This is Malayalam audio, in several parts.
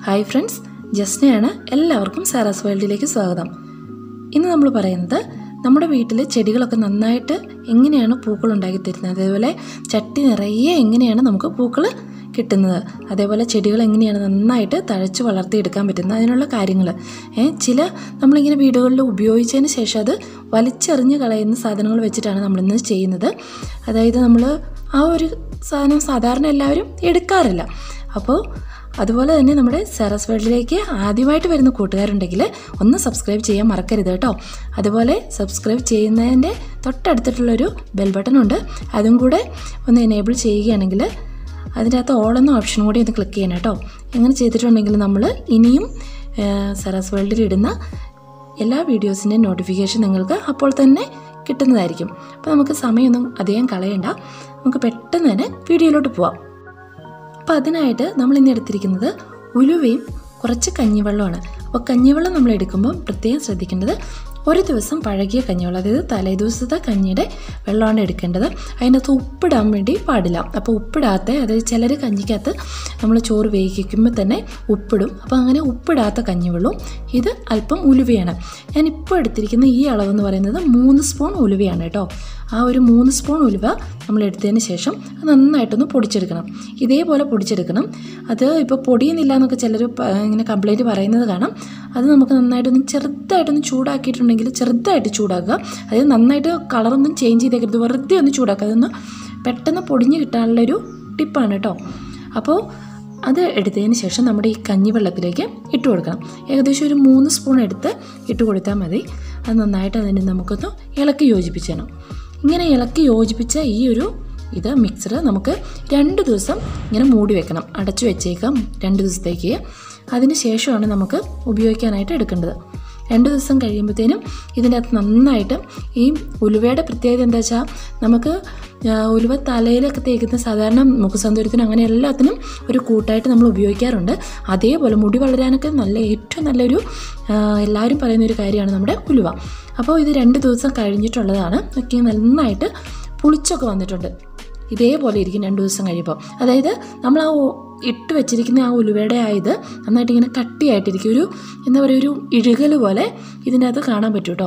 ഹായ് ഫ്രണ്ട്സ് ജസ്നയാണ് എല്ലാവർക്കും സാറാസ് വേൾഡിലേക്ക് സ്വാഗതം ഇന്ന് നമ്മൾ പറയുന്നത് നമ്മുടെ വീട്ടിൽ ചെടികളൊക്കെ നന്നായിട്ട് എങ്ങനെയാണ് പൂക്കൾ ഉണ്ടാക്കി തരുന്നത് അതേപോലെ ചട്ടി നിറയെ എങ്ങനെയാണ് നമുക്ക് പൂക്കൾ കിട്ടുന്നത് അതേപോലെ ചെടികൾ എങ്ങനെയാണ് നന്നായിട്ട് തഴച്ച് വളർത്തിയെടുക്കാൻ പറ്റുന്നത് അതിനുള്ള കാര്യങ്ങൾ ചില നമ്മളിങ്ങനെ വീടുകളിൽ ഉപയോഗിച്ചതിന് ശേഷം അത് വലിച്ചെറിഞ്ഞ് കളയുന്ന സാധനങ്ങൾ വെച്ചിട്ടാണ് നമ്മളിന്ന് ചെയ്യുന്നത് അതായത് നമ്മൾ ആ ഒരു സാധനം സാധാരണ എല്ലാവരും എടുക്കാറില്ല അപ്പോൾ അതുപോലെ തന്നെ നമ്മുടെ സെറസ് വേൾഡിലേക്ക് ആദ്യമായിട്ട് വരുന്ന കൂട്ടുകാരുണ്ടെങ്കിൽ ഒന്ന് സബ്സ്ക്രൈബ് ചെയ്യാൻ മറക്കരുത് കേട്ടോ അതുപോലെ സബ്സ്ക്രൈബ് ചെയ്യുന്നതിൻ്റെ തൊട്ടടുത്തിട്ടുള്ളൊരു ബെൽ ബട്ടൺ ഉണ്ട് അതും കൂടെ ഒന്ന് എനേബിൾ ചെയ്യുകയാണെങ്കിൽ അതിൻ്റെ അകത്ത് ഓൾ എന്ന ഓപ്ഷൻ കൂടി ഒന്ന് ക്ലിക്ക് ചെയ്യണം കേട്ടോ അങ്ങനെ ചെയ്തിട്ടുണ്ടെങ്കിൽ നമ്മൾ ഇനിയും സെറസ് വേൾഡിൽ ഇടുന്ന എല്ലാ വീഡിയോസിൻ്റെയും നോട്ടിഫിക്കേഷൻ നിങ്ങൾക്ക് അപ്പോൾ തന്നെ കിട്ടുന്നതായിരിക്കും അപ്പോൾ നമുക്ക് സമയമൊന്നും അധികം കളയണ്ട നമുക്ക് പെട്ടെന്ന് തന്നെ വീഡിയോയിലോട്ട് പോവാം അപ്പോൾ അതിനായിട്ട് നമ്മൾ ഇന്ന് എടുത്തിരിക്കുന്നത് ഉലുവയും കുറച്ച് കഞ്ഞിവെള്ളമാണ് അപ്പോൾ കഞ്ഞിവെള്ളം നമ്മൾ എടുക്കുമ്പോൾ പ്രത്യേകം ശ്രദ്ധിക്കേണ്ടത് ഒരു ദിവസം പഴകിയ കഞ്ഞിവെള്ളം അതായത് തലേദിവസത്തെ കഞ്ഞിയുടെ വെള്ളമാണ് എടുക്കേണ്ടത് അതിനകത്ത് ഉപ്പിടാൻ വേണ്ടി പാടില്ല അപ്പോൾ ഉപ്പിടാത്ത അതായത് ചിലർ കഞ്ഞിക്കകത്ത് നമ്മൾ ചോറ് വേവിക്കുമ്പോൾ തന്നെ ഉപ്പിടും അപ്പോൾ അങ്ങനെ ഉപ്പിടാത്ത കഞ്ഞിവെള്ളവും ഇത് അല്പം ഉലുവയാണ് ഞാൻ ഇപ്പോൾ എടുത്തിരിക്കുന്ന ഈ അളവെന്ന് പറയുന്നത് മൂന്ന് സ്പൂൺ ഉലുവയാണ് കേട്ടോ ആ ഒരു മൂന്ന് സ്പൂൺ ഉലുവ നമ്മൾ എടുത്തതിന് ശേഷം അത് നന്നായിട്ടൊന്ന് പൊടിച്ചെടുക്കണം ഇതേപോലെ പൊടിച്ചെടുക്കണം അത് ഇപ്പോൾ പൊടിയുന്നില്ല എന്നൊക്കെ ചിലർ ഇങ്ങനെ കംപ്ലൈൻറ്റ് പറയുന്നത് കാണാം അത് നമുക്ക് നന്നായിട്ടൊന്ന് ചെറുതായിട്ടൊന്ന് ചൂടാക്കിയിട്ടുണ്ടെങ്കിൽ ചെറുതായിട്ട് ചൂടാക്കുക അതായത് നന്നായിട്ട് കളറൊന്നും ചേഞ്ച് ചെയ്തേക്കരുത് വെറുതെ ഒന്ന് ചൂടാക്കുക അതൊന്ന് പെട്ടെന്ന് പൊടിഞ്ഞ് കിട്ടാനുള്ളൊരു ടിപ്പാണ് കേട്ടോ അപ്പോൾ അത് എടുത്തതിന് ശേഷം നമ്മുടെ ഈ കഞ്ഞിവെള്ളത്തിലേക്ക് ഇട്ട് കൊടുക്കണം ഏകദേശം ഒരു മൂന്ന് സ്പൂൺ എടുത്ത് ഇട്ട് കൊടുത്താൽ മതി അത് നന്നായിട്ട് അതിന് നമുക്കൊന്ന് ഇളക്കി യോജിപ്പിച്ചണം ഇങ്ങനെ ഇളക്കി യോജിപ്പിച്ച ഈ ഒരു ഇത് മിക്സർ നമുക്ക് രണ്ട് ദിവസം ഇങ്ങനെ മൂടി വെക്കണം അടച്ചു വെച്ചേക്കാം രണ്ട് ദിവസത്തേക്ക് അതിന് ശേഷമാണ് നമുക്ക് ഉപയോഗിക്കാനായിട്ട് എടുക്കേണ്ടത് രണ്ട് ദിവസം കഴിയുമ്പോഴത്തേനും ഇതിൻ്റെ അകത്ത് നന്നായിട്ട് ഈ ഉലുവയുടെ പ്രത്യേകത എന്താ വെച്ചാൽ നമുക്ക് ഉലുവ തലയിലൊക്കെ തേക്കുന്ന സാധാരണ മുഖസൗന്ദര്യത്തിനും അങ്ങനെ എല്ലാത്തിനും ഒരു കൂട്ടായിട്ട് നമ്മൾ ഉപയോഗിക്കാറുണ്ട് അതേപോലെ മുടി വളരാനൊക്കെ നല്ല ഏറ്റവും നല്ലൊരു എല്ലാവരും പറയുന്ന ഒരു കാര്യമാണ് നമ്മുടെ ഉലുവ അപ്പോൾ ഇത് രണ്ട് ദിവസം കഴിഞ്ഞിട്ടുള്ളതാണ് ഒക്കെ നന്നായിട്ട് പുളിച്ചൊക്കെ വന്നിട്ടുണ്ട് ഇതേപോലെ ഇരിക്കും രണ്ട് ദിവസം കഴിയുമ്പോൾ അതായത് നമ്മൾ ആ ഇട്ട് വെച്ചിരിക്കുന്ന ആ ഉലുവയുടെ ആയത് നന്നായിട്ട് ഇങ്ങനെ കട്ടിയായിട്ടിരിക്കും ഒരു എന്താ പറയുക ഒരു ഇഴുകൽ പോലെ ഇതിനകത്ത് കാണാൻ പറ്റും കേട്ടോ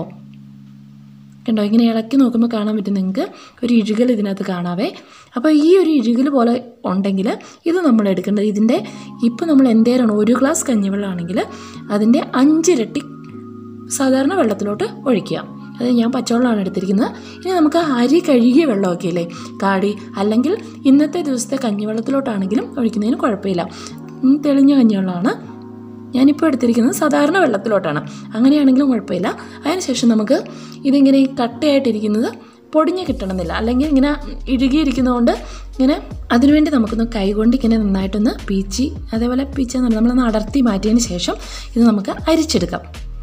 കണ്ടോ ഇങ്ങനെ ഇളക്കി നോക്കുമ്പോൾ കാണാൻ പറ്റും നിങ്ങൾക്ക് ഒരു ഇഴുകൽ ഇതിനകത്ത് കാണാവേ അപ്പോൾ ഈ ഒരു ഇഴുകൽ പോലെ ഉണ്ടെങ്കിൽ ഇത് നമ്മൾ എടുക്കേണ്ടത് ഇതിൻ്റെ ഇപ്പോൾ നമ്മൾ എന്തേരാണ് ഒരു ഗ്ലാസ് കഞ്ഞിവെള്ളമാണെങ്കിൽ അതിൻ്റെ അഞ്ചിരട്ടി സാധാരണ വെള്ളത്തിലോട്ട് ഒഴിക്കുക അത് ഞാൻ പച്ചവെള്ളമാണ് എടുത്തിരിക്കുന്നത് ഇനി നമുക്ക് അരി കഴുകിയ വെള്ളമൊക്കെ ഇല്ലേ കാടി അല്ലെങ്കിൽ ഇന്നത്തെ ദിവസത്തെ കഞ്ഞിവെള്ളത്തിലോട്ടാണെങ്കിലും ഒഴിക്കുന്നതിന് കുഴപ്പമില്ല തെളിഞ്ഞ കഞ്ഞിവെള്ളമാണ് ഞാനിപ്പോൾ എടുത്തിരിക്കുന്നത് സാധാരണ വെള്ളത്തിലോട്ടാണ് അങ്ങനെയാണെങ്കിലും കുഴപ്പമില്ല അതിനുശേഷം നമുക്ക് ഇതിങ്ങനെ കട്ടയായിട്ടിരിക്കുന്നത് പൊടിഞ്ഞ് കിട്ടണമെന്നില്ല അല്ലെങ്കിൽ ഇങ്ങനെ ഇഴുകിയിരിക്കുന്നതുകൊണ്ട് ഇങ്ങനെ അതിനുവേണ്ടി നമുക്കൊന്ന് കൈകൊണ്ട് ഇങ്ങനെ നന്നായിട്ടൊന്ന് പീച്ചി അതേപോലെ പീച്ചെന്ന് പറഞ്ഞാൽ നമ്മളൊന്ന് അടർത്തി മാറ്റിയതിന് ശേഷം ഇത് നമുക്ക് അരിച്ചെടുക്കാം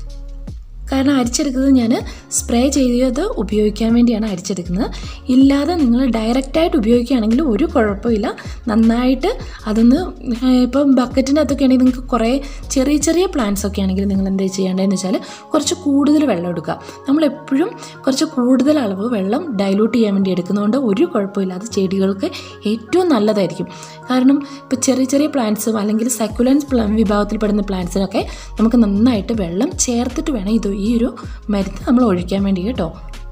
കാരണം അരിച്ചെടുക്കുന്നത് ഞാൻ സ്പ്രേ ചെയ്തത് ഉപയോഗിക്കാൻ വേണ്ടിയാണ് അരിച്ചെടുക്കുന്നത് ഇല്ലാതെ നിങ്ങൾ ഡയറക്റ്റായിട്ട് ഉപയോഗിക്കുകയാണെങ്കിൽ ഒരു കുഴപ്പമില്ല നന്നായിട്ട് അതൊന്ന് ഇപ്പം ബക്കറ്റിൻ്റെ അകത്തൊക്കെ ആണെങ്കിൽ നിങ്ങൾക്ക് കുറേ ചെറിയ ചെറിയ പ്ലാന്റ്സ് ഒക്കെ ആണെങ്കിൽ നിങ്ങൾ എന്താ ചെയ്യേണ്ടതെന്ന് വെച്ചാൽ കുറച്ച് കൂടുതൽ വെള്ളം എടുക്കുക നമ്മളെപ്പോഴും കുറച്ച് കൂടുതൽ അളവ് വെള്ളം ഡൈലൂട്ട് ചെയ്യാൻ വേണ്ടി എടുക്കുന്നതുകൊണ്ട് ഒരു കുഴപ്പമില്ല അത് ചെടികൾക്ക് ഏറ്റവും നല്ലതായിരിക്കും കാരണം ഇപ്പോൾ ചെറിയ ചെറിയ പ്ലാന്റ്സും അല്ലെങ്കിൽ സക്കുലൻസ് വിഭാഗത്തിൽപ്പെടുന്ന പ്ലാന്റ്സിനൊക്കെ നമുക്ക് നന്നായിട്ട് വെള്ളം ചേർത്തിട്ട് വേണം ഇത് ഈ ഒരു മരുന്ന് നമ്മൾ ഒഴിക്കാൻ വേണ്ടി കേട്ടോ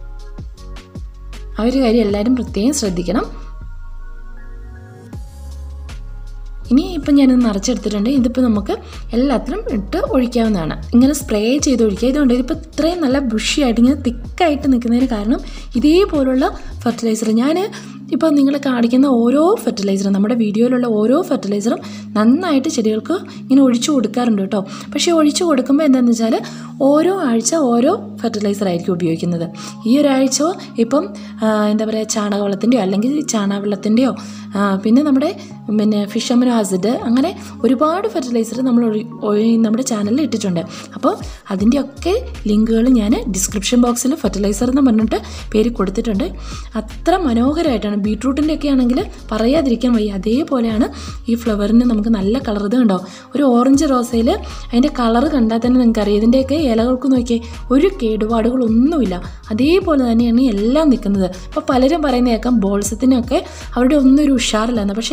ആ ഒരു കാര്യം എല്ലാവരും പ്രത്യേകം ശ്രദ്ധിക്കണം ഇനി ഇപ്പം ഞാനത് നിറച്ചെടുത്തിട്ടുണ്ട് ഇതിപ്പോൾ നമുക്ക് എല്ലാത്തിലും ഇട്ട് ഒഴിക്കാവുന്നതാണ് ഇങ്ങനെ സ്പ്രേ ചെയ്ത് ഒഴിക്കുക ഇതുകൊണ്ട് ഇതിപ്പോൾ ഇത്രയും നല്ല ബുഷിയായിട്ട് ഇങ്ങനെ തിക്കായിട്ട് നിൽക്കുന്നതിന് കാരണം ഇതേപോലുള്ള ഫെർട്ടിലൈസർ ഞാൻ ഇപ്പോൾ നിങ്ങൾ കാണിക്കുന്ന ഓരോ ഫെർട്ടിലൈസറും നമ്മുടെ വീഡിയോയിലുള്ള ഓരോ ഫെർട്ടിലൈസറും നന്നായിട്ട് ചെടികൾക്ക് ഇങ്ങനെ ഒഴിച്ചു കൊടുക്കാറുണ്ട് കേട്ടോ പക്ഷേ ഒഴിച്ചു കൊടുക്കുമ്പോൾ എന്താണെന്ന് വെച്ചാൽ ഓരോ ആഴ്ച ഓരോ ഫെർട്ടിലൈസർ ആയിരിക്കും ഉപയോഗിക്കുന്നത് ഈ ഒരാഴ്ച ഇപ്പം എന്താ പറയുക ചാണകവെള്ളത്തിൻ്റെയോ അല്ലെങ്കിൽ ചാണകവെള്ളത്തിൻ്റെയോ പിന്നെ നമ്മുടെ പിന്നെ ഫിഷമനോ ആസിഡ് അങ്ങനെ ഒരുപാട് ഫെർട്ടിലൈസർ നമ്മൾ നമ്മുടെ ചാനലിൽ ഇട്ടിട്ടുണ്ട് അപ്പോൾ അതിൻ്റെയൊക്കെ ലിങ്കുകൾ ഞാൻ ഡിസ്ക്രിപ്ഷൻ ബോക്സിൽ ഫെർട്ടിലൈസർ എന്ന് പറഞ്ഞിട്ട് പേര് കൊടുത്തിട്ടുണ്ട് അത്ര മനോഹരമായിട്ടാണ് ബീട്രൂട്ടിൻ്റെ ഒക്കെ ആണെങ്കിൽ പറയാതിരിക്കാൻ വയ്യ അതേപോലെയാണ് ഈ ഫ്ലവറിന് നമുക്ക് നല്ല കളർ ഇത് കണ്ടോ ഒരു ഓറഞ്ച് റോസയിൽ അതിൻ്റെ കളർ കണ്ടാൽ തന്നെ നിങ്ങൾക്ക് അറിയാം ഇതിൻ്റെയൊക്കെ ഇലകൾക്ക് നോക്കിയേ ഒരു കേടുപാടുകളൊന്നുമില്ല അതേപോലെ തന്നെയാണ് എല്ലാം നിൽക്കുന്നത് ഇപ്പോൾ പലരും പറയുന്ന കേൾക്കാം ബോൾസത്തിനൊക്കെ അവരുടെ ഒന്നും ഒരു ഉഷാറില്ലെന്ന് പക്ഷേ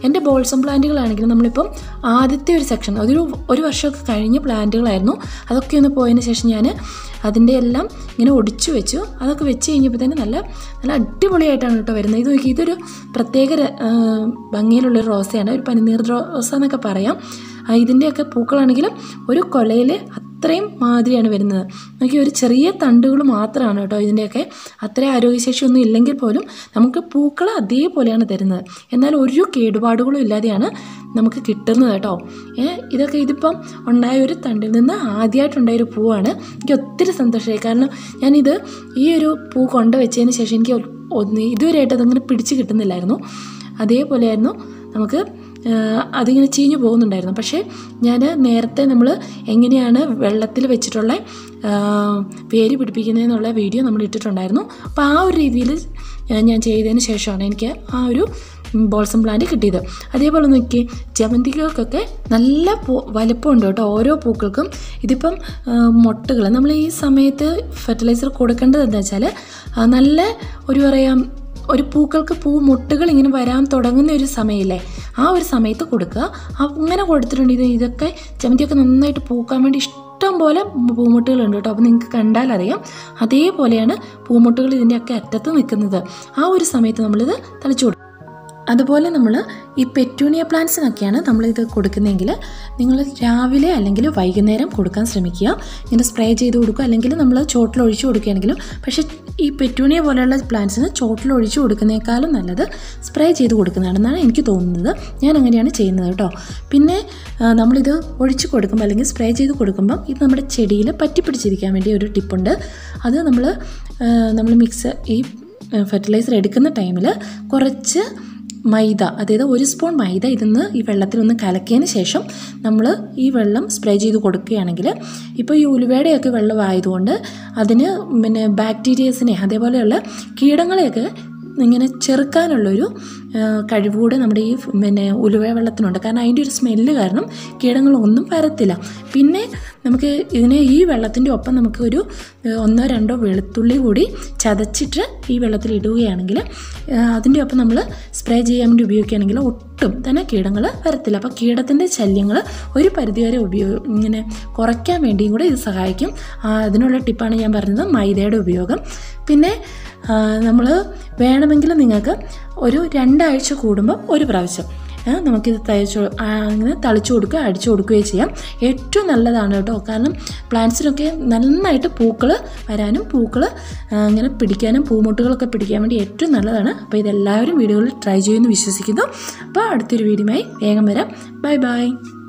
എൻ്റെ ബോൾസം പ്ലാന്റുകളാണെങ്കിലും നമ്മളിപ്പം ആദ്യത്തെ ഒരു സെക്ഷൻ അതൊരു ഒരു വർഷമൊക്കെ കഴിഞ്ഞ പ്ലാന്റുകളായിരുന്നു അതൊക്കെ ഒന്ന് പോയതിന് ശേഷം ഞാൻ അതിൻ്റെ എല്ലാം ഇങ്ങനെ ഒടിച്ചു വെച്ചു അതൊക്കെ വെച്ച് കഴിഞ്ഞപ്പോൾ തന്നെ നല്ല നല്ല അടിപൊളിയായിട്ടാണ് കേട്ടോ വരുന്നത് ഇത് നോക്കി ഇതൊരു പ്രത്യേക ര- ആ, ഭംഗിയിലുള്ളൊരു റോസയാണ് ഒരു പനിനീർ റോസ എന്നൊക്കെ പറയാം ആ, ഇതിൻ്റെയൊക്കെ പൂക്കളാണെങ്കിലും ഒരു കൊലയിൽ അത്രയും മാതിരിയാണ് വരുന്നത് നോക്കി ഒരു ചെറിയ തണ്ടുകൾ മാത്രമാണ് കേട്ടോ ഇതിൻ്റെയൊക്കെ അത്ര ആരോഗ്യശേഷിയൊന്നും ഇല്ലെങ്കിൽ പോലും നമുക്ക് പൂക്കൾ അതേപോലെയാണ് തരുന്നത് എന്നാൽ ഒരു കേടുപാടുകളും ഇല്ലാതെയാണ് നമുക്ക് കിട്ടുന്നത് കേട്ടോ ഏ ഇതൊക്കെ ഇതിപ്പം ഉണ്ടായ ഒരു തണ്ടിൽ നിന്ന് ആദ്യമായിട്ടുണ്ടായ ഒരു പൂവാണ് എനിക്ക് ഒത്തിരി സന്തോഷമായി കാരണം ഞാനിത് ഈ ഒരു പൂ കൊണ്ടുവച്ചതിന് ശേഷം എനിക്ക് ഒന്ന് ഇതുവരെയായിട്ട് അതങ്ങനെ പിടിച്ച് കിട്ടുന്നില്ലായിരുന്നു അതേപോലെയായിരുന്നു നമുക്ക് ആ, അതിങ്ങനെ ചീഞ്ഞു പോകുന്നുണ്ടായിരുന്നു പക്ഷേ ഞാൻ നേരത്തെ നമ്മൾ എങ്ങനെയാണ് വെള്ളത്തിൽ വെച്ചിട്ടുള്ള ആ, വേര് പിടിപ്പിക്കുന്നതെന്നുള്ള വീഡിയോ നമ്മൾ ഇട്ടിട്ടുണ്ടായിരുന്നു അപ്പോൾ ആ ഒരു രീതിയിൽ ഞാൻ ചെയ്തതിന് ശേഷമാണ് എനിക്ക് ആ ഒരു ബോൾസം പ്ലാന്റ് കിട്ടിയത് അതേപോലെ നോക്കി ജമന്തികൾക്കൊക്കെ നല്ല പൂ വലിപ്പമുണ്ട് കേട്ടോ ഓരോ പൂക്കൾക്കും ഇതിപ്പം മുട്ടുകൾ നമ്മൾ ഈ സമയത്ത് ഫെർട്ടിലൈസർ കൊടുക്കേണ്ടത് എന്താ വെച്ചാൽ ആ, നല്ല ഒരു പറയാം ഒരു പൂക്കൾക്ക് പൂ മുട്ടുകൾ ഇങ്ങനെ വരാൻ തുടങ്ങുന്ന ഒരു സമയമില്ലേ ആ ഒരു സമയത്ത് കൊടുക്കുക അങ്ങനെ കൊടുത്തിട്ടുണ്ടെങ്കിൽ ഇതൊക്കെ ചമന്തിയൊക്കെ നന്നായിട്ട് പൂക്കാൻ വേണ്ടി ഇഷ്ടം പോലെ പൂമുട്ടുകളുണ്ട് കേട്ടോ അപ്പോൾ നിങ്ങൾക്ക് കണ്ടാൽ അറിയാം അതേപോലെയാണ് പൂമുട്ടുകൾ ഇതിൻ്റെയൊക്കെ അറ്റത്ത് നിൽക്കുന്നത് ആ ഒരു സമയത്ത് നമ്മളിത് തളിച്ചു കൊടുക്കും അതുപോലെ നമ്മൾ ഈ പെറ്റൂണിയ പ്ലാന്റ്സിനൊക്കെയാണ് നമ്മളിത് കൊടുക്കുന്നതെങ്കിൽ നിങ്ങൾ രാവിലെ അല്ലെങ്കിൽ വൈകുന്നേരം കൊടുക്കാൻ ശ്രമിക്കുക ഇങ്ങനെ സ്പ്രേ ചെയ്ത് കൊടുക്കുക അല്ലെങ്കിൽ നമ്മൾ ചോട്ടിൽ ഒഴിച്ചു കൊടുക്കുകയാണെങ്കിലും പക്ഷേ ഈ പെറ്റൂണിയ പോലെയുള്ള പ്ലാന്റ്സിന് ചോട്ടിൽ ഒഴിച്ചു കൊടുക്കുന്നേക്കാളും നല്ലത് സ്പ്രേ ചെയ്ത് കൊടുക്കുന്നതാണെന്നാണ് എനിക്ക് തോന്നുന്നത് ഞാൻ അങ്ങനെയാണ് ചെയ്യുന്നത് കേട്ടോ പിന്നെ ആ, നമ്മളിത് ഒഴിച്ചു കൊടുക്കുമ്പോൾ അല്ലെങ്കിൽ സ്പ്രേ ചെയ്ത് കൊടുക്കുമ്പം ഇത് നമ്മുടെ ചെടിയിൽ പറ്റിപ്പിടിച്ചിരിക്കാൻ വേണ്ടി ഒരു ടിപ്പുണ്ട് അത് നമ്മൾ നമ്മൾ മിക്സ് ഈ ഫെർട്ടിലൈസർ എടുക്കുന്ന ടൈമിൽ കുറച്ച് മൈദ അതായത് ഒരു സ്പൂൺ മൈദ ഇതിന്ന് ഈ വെള്ളത്തിലൊന്ന് കലക്കിയതിന് ശേഷം നമ്മൾ ഈ വെള്ളം സ്പ്രേ ചെയ്ത് കൊടുക്കുകയാണെങ്കിൽ ഇപ്പോൾ ഈ ഉലുവയുടെയൊക്കെ വെള്ളം ആയതുകൊണ്ട് അതിന് പിന്നെ ബാക്ടീരിയസിനെ അതേപോലെയുള്ള കീടങ്ങളെയൊക്കെ ഇങ്ങനെ ചെറുക്കാനുള്ളൊരു ആ, കഴിവ് കൂടെ നമ്മുടെ ഈ പിന്നെ ഉലുവ വെള്ളത്തിനുണ്ട് കാരണം അതിൻ്റെ ഒരു സ്മെല്ല് കാരണം കീടങ്ങളൊന്നും വരത്തില്ല പിന്നെ നമുക്ക് ഇതിനെ ഈ വെള്ളത്തിൻ്റെ ഒപ്പം നമുക്ക് ഒരു ആ, ഒന്നോ രണ്ടോ വെളുത്തുള്ളി കൂടി ചതച്ചിട്ട് ഈ വെള്ളത്തിൽ ഇടുകയാണെങ്കിൽ ആ, അതിൻ്റെ ഒപ്പം നമ്മൾ സ്പ്രേ ചെയ്യാൻ വേണ്ടി ഉപയോഗിക്കുകയാണെങ്കിൽ ഒട്ടും തന്നെ കീടങ്ങൾ വരത്തില്ല അപ്പോൾ കീടത്തിൻ്റെ ശല്യങ്ങൾ ഒരു പരിധിവരെ ഉപയോഗ ഇങ്ങനെ കുറയ്ക്കാൻ വേണ്ടിയും കൂടെ ഇത് സഹായിക്കും ആ, അതിനുള്ള ടിപ്പാണ് ഞാൻ പറഞ്ഞത് മൈദയുടെ ഉപയോഗം പിന്നെ നമ്മൾ വേണമെങ്കിൽ നിങ്ങൾക്ക് ഒരു രണ്ടാഴ്ച കൂടുമ്പോൾ ഒരു പ്രാവശ്യം ആ, നമുക്കിത് തയ്ച്ചു ആ, അങ്ങനെ തളിച്ചു കൊടുക്കുക അടിച്ചു കൊടുക്കുകയോ ചെയ്യാം ഏറ്റവും നല്ലതാണ് കേട്ടോ കാരണം പ്ലാന്റ്സിനൊക്കെ നന്നായിട്ട് പൂക്കൾ വരാനും പൂക്കൾ ഇങ്ങനെ പിടിക്കാനും പൂമുട്ടുകളൊക്കെ പിടിക്കാൻ വേണ്ടി ഏറ്റവും നല്ലതാണ് അപ്പോൾ ഇതെല്ലാവരും വീടുകളിൽ ട്രൈ ചെയ്യുമെന്ന് വിശ്വസിക്കുന്നു അപ്പോൾ അടുത്തൊരു വീഡിയോയുമായി വേഗം വരാം ബൈ ബൈ